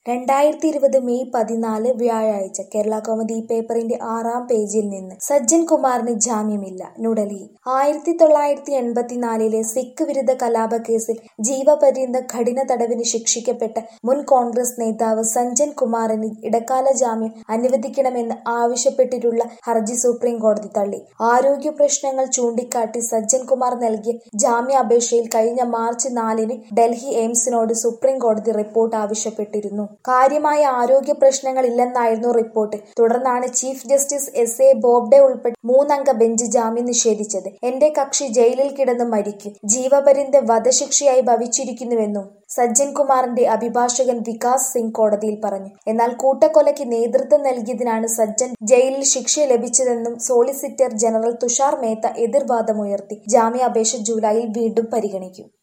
രണ്ടായിരത്തി ഇരുപത് മെയ് പതിനാല് വ്യാഴാഴ്ച കേരള കൗമുദി പേപ്പറിന്റെ ആറാം പേജിൽ നിന്ന് സജ്ജൻ കുമാറിന് ജാമ്യമില്ല ന്യൂഡൽഹി ആയിരത്തി തൊള്ളായിരത്തി എൺപത്തിനാലിലെ സിഖ് വിരുദ്ധ കലാപക്കേസിൽ ജീവപര്യന്തം കഠിന തടവിന് ശിക്ഷിക്കപ്പെട്ട മുൻ കോൺഗ്രസ് നേതാവ് സജ്ജൻ കുമാറിന് ഇടക്കാല ജാമ്യം അനുവദിക്കണമെന്ന് ആവശ്യപ്പെട്ടിട്ടുള്ള ഹർജി സുപ്രീം കോടതി തള്ളി ആരോഗ്യ പ്രശ്നങ്ങൾ ചൂണ്ടിക്കാട്ടി സജ്ജൻ കുമാർ നൽകിയ ജാമ്യാപേക്ഷയിൽ കഴിഞ്ഞ മാർച്ച് നാലിന് ഡൽഹി എയിംസിനോട് സുപ്രീം കോടതി റിപ്പോർട്ട് ആവശ്യപ്പെട്ടിരുന്നു കാര്യമായ ആരോഗ്യ പ്രശ്നങ്ങൾ ഇല്ലെന്നായിരുന്നു റിപ്പോർട്ട് തുടർന്നാണ് chief justice S A Bobde ഉൾപ്പെടെ മൂന്നംഗ ബെഞ്ച് ജാമ്യം നിഷേധിച്ചത് എന്റെ കക്ഷി ജയിലിൽ കിടന്ന് മരിക്കും ജീവപര്യന്തം വധശിക്ഷയായി ഭവിച്ചിരിക്കുന്നുവെന്നും സജ്ജൻ കുമാറിന്റെ അഭിഭാഷകൻ വികാസ് സിംഗ് കോടതിയിൽ പറഞ്ഞു എന്നാൽ കൂട്ടക്കൊലയ്ക്ക് നേതൃത്വം നൽകിയതിനാണ് സജ്ജൻ ജയിലിൽ ശിക്ഷ ലഭിച്ചതെന്നും സോളിസിറ്റർ ജനറൽ തുഷാർ മേത്ത എതിർവാദമുയർത്തി ജാമ്യാപേക്ഷ ജൂലൈയിൽ വീണ്ടും പരിഗണിക്കും